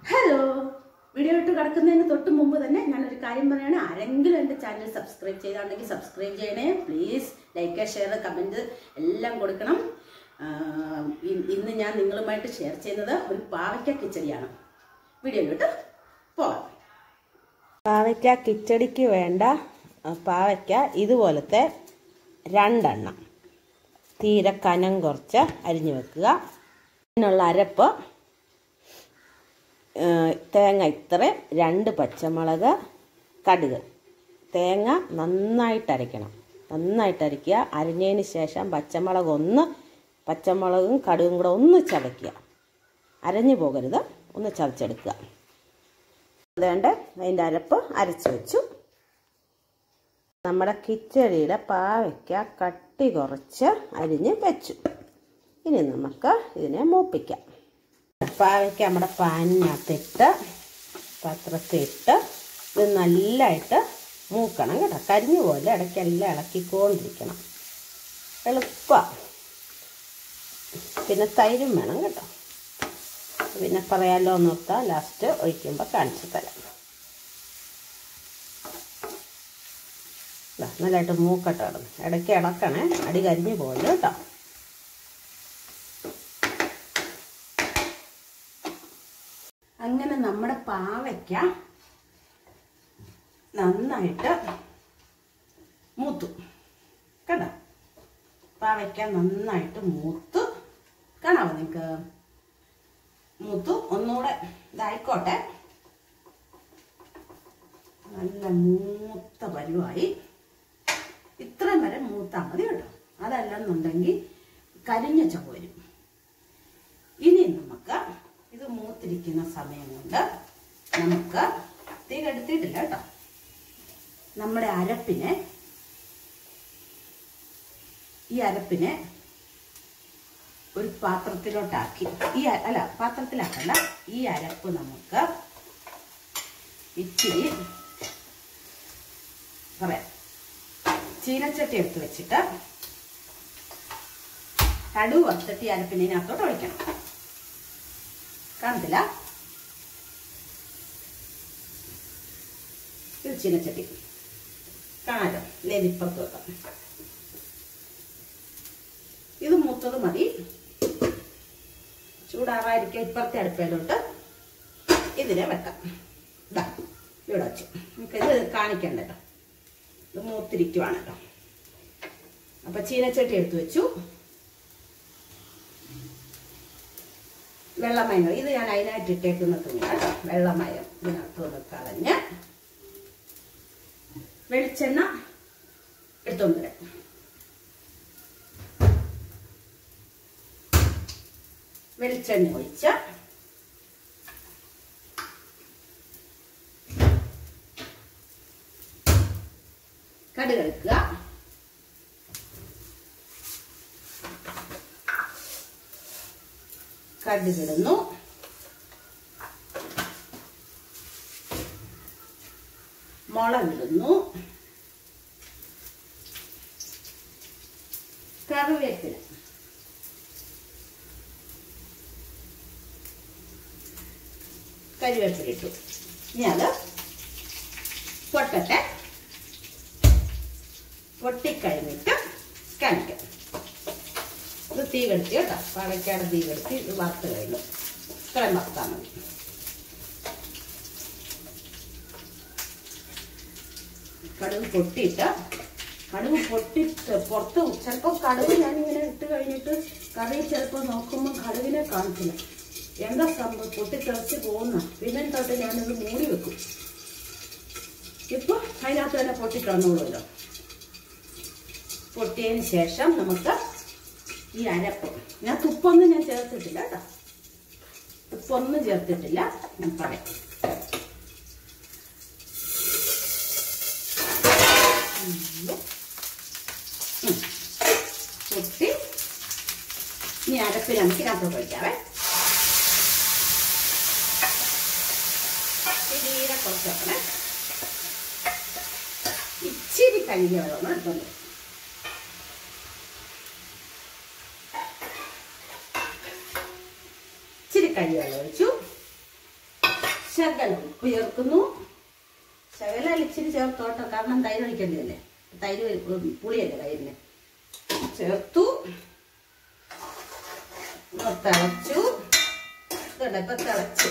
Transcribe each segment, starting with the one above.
Hello video ഇട്ട് കിടക്കുന്നതിന് തൊട്ട് മുമ്പ് തന്നെ ഞാനൊരു കാര്യം പറയാണ് ആരെങ്കിലും എൻ്റെ ചാനൽ സബ്സ്ക്രൈബ് ചെയ്താണെങ്കിൽ സബ്സ്ക്രൈബ് ചെയ്യണേ പ്ലീസ് ലൈക്ക് ഷെയർ കമൻറ്റ് എല്ലാം കൊടുക്കണം ആഹ് ഇ- ഇന്ന് ഞാൻ നിങ്ങളുമായിട്ട് ഷെയർ ചെയ്യുന്നത് ഒരു പാവയ്ക്ക കിച്ചടിയാണ് വീഡിയോയിലോട്ട് പോകാം പാവയ്ക്ക കിച്ചടിക്ക് വേണ്ട ആ, പാവയ്ക്ക ഇതുപോലത്തെ രണ്ടെണ്ണം തീരെ കനം കുറച്ച് അരിഞ്ഞു വെക്കുക അതിനുള്ള അരപ്പ് ഏ, തേങ്ങ ഇത്ര രണ്ട് പച്ചമുളക് കടുക് തേങ്ങ നന്നായിട്ട് അരയ്ക്കണം നന്നായിട്ട് അരയ്ക്കുക അരിഞ്ഞതിന് ശേഷം പച്ചമുളക് ഒന്ന് പച്ചമുളകും കടുകും കൂടെ ഒന്ന് ചതയ്ക്കുക അരഞ്ഞു പോകരുത് ഒന്ന് ചതച്ചെടുക്കുക അതുകൊണ്ട് അതിൻ്റെ അരപ്പ് അരച്ച് വെച്ചു നമ്മുടെ കിച്ചടിയുടെ പാവയ്ക്ക കട്ടി കുറച്ച് അരിഞ്ഞ് വെച്ചു ഇനി നമുക്ക് ഇതിനെ മൂപ്പിക്കാം പാവയ്ക്ക നമ്മുടെ പാനിനകത്തിട്ട് പാത്രത്തിട്ട് ഇത് നല്ലതായിട്ട് മൂക്കണം കേട്ടോ കരിഞ്ഞു പോലെ ഇടയ്ക്കെല്ലാം ഇളക്കിക്കൊണ്ടിരിക്കണം എളുപ്പമാണ് പിന്നെ തൈരും വേണം കേട്ടോ പിന്നെ പറയാലോ നിർത്താം ലാസ്റ്റ് ഒഴിക്കുമ്പോൾ കാണിച്ചു തരാം ദാ, നല്ലതായിട്ട് മൂക്കട്ടെ കിടന്ന് ഇടയ്ക്ക് ഇളക്കണേ അടി കരിഞ്ഞു പോകല്ലോ കേട്ടോ അങ്ങനെ നമ്മുടെ പാവയ്ക്ക നന്നായിട്ട് മൂത്തു കണ്ടോ പാവയ്ക്ക നന്നായിട്ട് മൂത്ത് കാണാമോ നിങ്ങൾക്ക് മൂത്തു ഒന്നുകൂടെ ഇതായിക്കോട്ടെ നല്ല മൂത്ത പരുവായി ഇത്രയും വരെ മൂത്താൽ മതി കേട്ടോ അതല്ലെന്നുണ്ടെങ്കിൽ കരിഞ്ഞ ചുവ വരും ഇനി നമുക്ക് ഇത് മൂത്തിരിക്കുന്ന സമയം കൊണ്ട് നമുക്ക് തീ കെടുത്തിയിട്ടില്ല കേട്ടോ നമ്മുടെ അരപ്പിനെ ഈ അരപ്പിനെ ഒരു പാത്രത്തിലോട്ടാക്കി ഈ അ- അല്ല പാത്രത്തിലാക്കണ്ട ഈ അരപ്പ് നമുക്ക് ഇച്ചിരി പറയാം ചീനച്ചട്ടി എടുത്ത് വെച്ചിട്ട് കടുവ് വറുത്തിട്ട് ഈ അരപ്പിനെ ഇതിനകത്തോട്ട് ഒഴിക്കണം കാണത്തില്ല ഇത് ചീനച്ചട്ടി കാണാലോ ലേതിപ്പുറത്ത് വെക്കാം ഇത് മൂത്തത് മതി ചൂടാറായിരിക്കും ഇപ്പുറത്തെ അടുപ്പയിലോട്ട് ഇതിനെ വെക്കാം ഇതാ ഇവിടെ വെച്ചു നമുക്ക് ഇത് കാണിക്കണ്ടല്ലോ ഇത് മൂത്തിരിക്കുവാണല്ലോ അപ്പൊ ചീനച്ചട്ടി എടുത്തു വെച്ചു വെള്ളമയം ഇത് ഞാൻ അതിനായിട്ട് ഇട്ടേക്കുന്ന തുണി കേട്ടോ വെള്ളമയം ഇതിനകത്ത് ഒന്ന് കളഞ്ഞ് വെളിച്ചെണ്ണ എടുത്തോണ്ട് വരാം വെളിച്ചെണ്ണ ഒഴിച്ച കടുക് എടുക്കുക കടുകിടുന്നു മുളകിടുന്നു കറിവേപ്പില കരിവേപ്പില ഇട്ടു ഇനി അത് പൊട്ടട്ടെ പൊട്ടിക്കഴിഞ്ഞിട്ട് കാണിക്കാം ഇത് തീ കെടുത്തി കേട്ടോ പാവയ്ക്കാട് തീ കെടുത്തി ഇത് വറുത്ത് കഴിഞ്ഞു ഇത്രയും വറുത്താൽ മതി കടുക് പൊട്ടിയിട്ട് കടുക് പൊട്ടി പുറത്ത് ചിലപ്പോൾ കടുക് ഞാനിങ്ങനെ ഇട്ട് കഴിഞ്ഞിട്ട് കറി ചിലപ്പോൾ നോക്കുമ്പോൾ കടുകിനെ കാണിക്കില്ല എന്താ സംഭവം പൊട്ടി തെറിച്ച് പോകുന്ന പിന്നെ തൊട്ട് ഞാനിത് മൂടി വെക്കും ഇപ്പോൾ അതിനകത്ത് തന്നെ പൊട്ടി തന്നോളൂല്ലോ പൊട്ടിയതിന് ശേഷം നമുക്ക് ഈ അരപ്പ് ഞാൻ തുപ്പൊന്നും ഞാൻ ചേർത്തിട്ടില്ല കേട്ടോ ഉപ്പൊന്നും ചേർത്തിട്ടില്ല ഞാൻ പറയാം ഉം. ഉം. പൊട്ടി ഇനി അരപ്പിൽ നമുക്ക് ഇതിനകത്തോട്ട് ഒഴിക്കാവേ തീരെ കുറച്ച് വെക്കണേ ഇച്ചിരി കഴുകിയ വെള്ളം കൂടെ എടുത്തോണ്ട് വരും. ഇച്ചിരി കഴുകി വെള്ളം ഒഴിച്ചു ശകലം ഉപ്പ് ചേർക്കുന്നു ശകലം ഇച്ചിരി ചേർത്തോട്ടോ കാരണം തൈര് ഒഴിക്കേണ്ടതല്ലേ തൈര് ഉം, പുളിയല്ലേ തൈരിന് ചേർത്തു ഒന്ന് തിളച്ചു ഇതുണ്ട് ഇപ്പൊ തിളച്ചു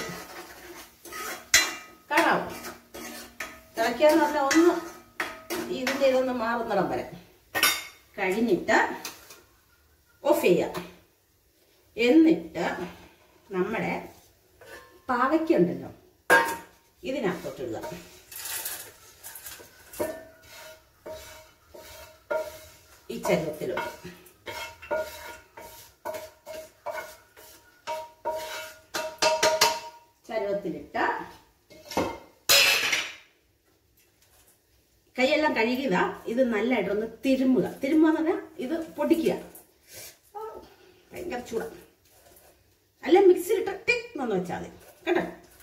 കാണാമോ തിളയ്ക്കാന്ന് പറഞ്ഞാൽ ഒന്ന് ഇതിൻ്റെ ഇതൊന്ന് മാറുന്നിടം വരെ കഴിഞ്ഞിട്ട് ഓഫ് ചെയ്യാം എന്നിട്ട് നമ്മുടെ പാവയ്ക്ക ഉണ്ടല്ലോ ഇതിനകത്തോട്ട് ഇടുക ഈ ചരുവത്തിലോട്ട് ചരുവത്തിലിട്ട കൈയെല്ലാം കഴുകിയതാ ഇത് നല്ലതായിട്ടൊന്ന് തിരുമുക തിരുമുക എന്ന് പറഞ്ഞാൽ ഇത് പൊടിക്കുക ആ, ഭയങ്കര ചൂട അല്ല മിക്സിയിലിട്ട് ടിക് എന്ന് വെച്ചാൽ മതി കേട്ടോ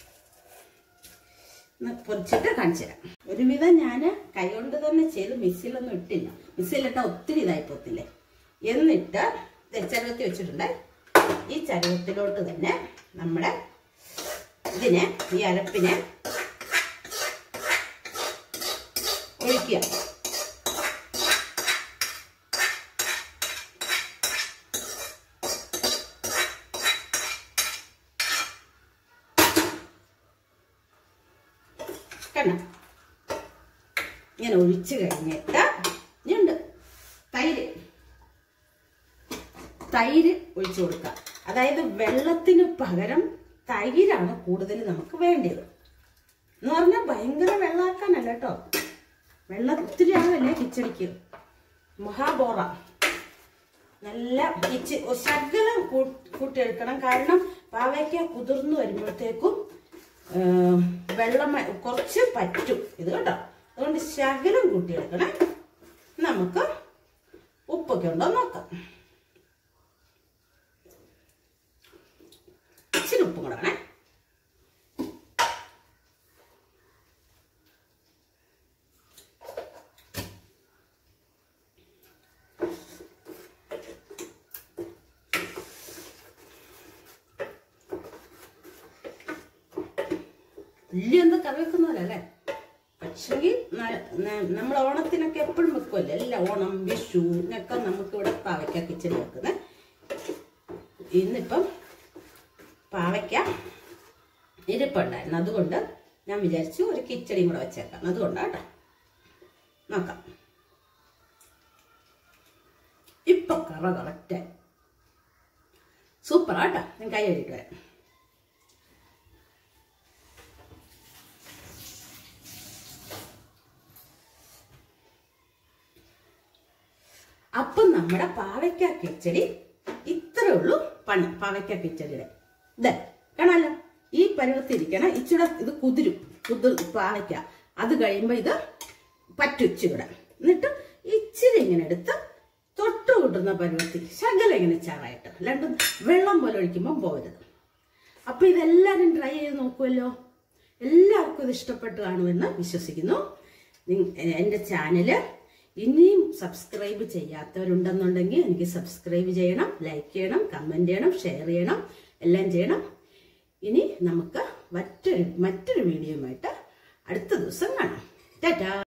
ഒന്ന് പൊരിച്ചിട്ട് കാണിച്ചു തരാം ഒരുവിധം ഞാൻ കൈകൊണ്ട് തന്നെ ചെയ്ത് മിക്സിയിലൊന്നും ഇട്ടില്ല മിക്സിയിലിട്ട ഒത്തിരി ഇതായി പോത്തില്ലേ എന്നിട്ട് ദേ ചരുവത്തി വെച്ചിട്ടുണ്ട് ഈ ചരുവത്തിലോട്ട് തന്നെ നമ്മുടെ ഇതിനെ ഈ അരപ്പിനെ ഒഴിക്കുക കണ്ട ഇങ്ങനെ ഒഴിച്ചു കഴിഞ്ഞിട്ട് ഇനിയുണ്ട് തൈര് തൈര് ഒഴിച്ചു കൊടുക്കുക അതായത് വെള്ളത്തിന് പകരം തൈരാണ് കൂടുതൽ നമുക്ക് വേണ്ടത് എന്ന് പറഞ്ഞാൽ ഭയങ്കര വെള്ളമാക്കാനല്ല കേട്ടോ വെള്ളം ഒത്തിരി ആവല്ലേ കിച്ചടിക്ക് മഹാബോറ നല്ല ഇച്ചി ശകലം കൂ- കൂട്ടിയെടുക്കണം കാരണം പാവയ്ക്ക കുതിർന്നു വരുമ്പോഴത്തേക്കും ആ, വെള്ളം മ- കുറച്ച് പറ്റും ഇത് കേട്ടോ അതുകൊണ്ട് ശകലം കൂട്ടിയെടുക്കണം നമുക്ക് ഉപ്പൊക്കെ ഉണ്ടോ നോക്കാം ഇച്ചിരി ഉപ്പും കൂടെ വേണേ വലിയ എന്താ കറി വെക്കുന്നതല്ലേ പക്ഷെങ്കിൽ നമ്മൾ ഓണത്തിനൊക്കെ എപ്പോഴും വെക്കുമല്ലോ എല്ലാം ഓണം വിഷു ഇതിനൊക്കെ നമുക്ക് ഇവിടെ പാവയ്ക്ക കിച്ചടി വെക്കുന്നത് ഇന്നിപ്പം പാവയ്ക്ക ഇരിപ്പുണ്ടായിരുന്നു അതുകൊണ്ട് ഞാൻ വിചാരിച്ചു ഒരു കിച്ചടിയും കൂടെ വെച്ചേക്കാം അതുകൊണ്ടാണ് കേട്ടോ നോക്കാം ഇപ്പൊ കറ കറക്റ്റ് സൂപ്പറാട്ടോ ഞാൻ കൈ കഴുകിട്ട് വരാം അപ്പം നമ്മുടെ പാവയ്ക്ക കിച്ചടി ഇത്രേ ഉള്ളൂ പണി പാവയ്ക്ക കിച്ചടിയുടെ ഇത് കാണാലോ ഈ പരുവത്തിരിക്കണം ഇച്ചിരി ഇത് കുതിരും കുതിർ പാവയ്ക്ക അത് കഴിയുമ്പോൾ ഇത് പറ്റും ഇച്ചിരി എന്നിട്ട് ഇച്ചിരി ഇങ്ങനെ എടുത്ത് തൊട്ട് കൂട്ടുന്ന പരുവത്തിൽ ശകലം ഇങ്ങനെ ചാറായിട്ട് അല്ലാണ്ട് വെള്ളം പോലെ ഒഴിക്കുമ്പോൾ പോകരുത് അപ്പൊ ഇതെല്ലാവരും ട്രൈ ചെയ്ത് നോക്കുമല്ലോ എല്ലാവർക്കും ഇത് ഇഷ്ടപ്പെട്ട് കാണുമെന്ന് വിശ്വസിക്കുന്നു നിങ്ങ- എൻ്റെ ചാനല് ഇനിയും സബ്സ്ക്രൈബ് ചെയ്യാത്തവരുണ്ടെന്നുണ്ടെങ്കിൽ എനിക്ക് സബ്സ്ക്രൈബ് ചെയ്യണം ലൈക്ക് ചെയ്യണം കമൻറ്റ് ചെയ്യണം ഷെയർ ചെയ്യണം എല്ലാം ചെയ്യണം ഇനി നമുക്ക് മറ്റൊരു മറ്റൊരു വീഡിയോയുമായിട്ട് അടുത്ത ദിവസം കാണാം ടാറ്റാ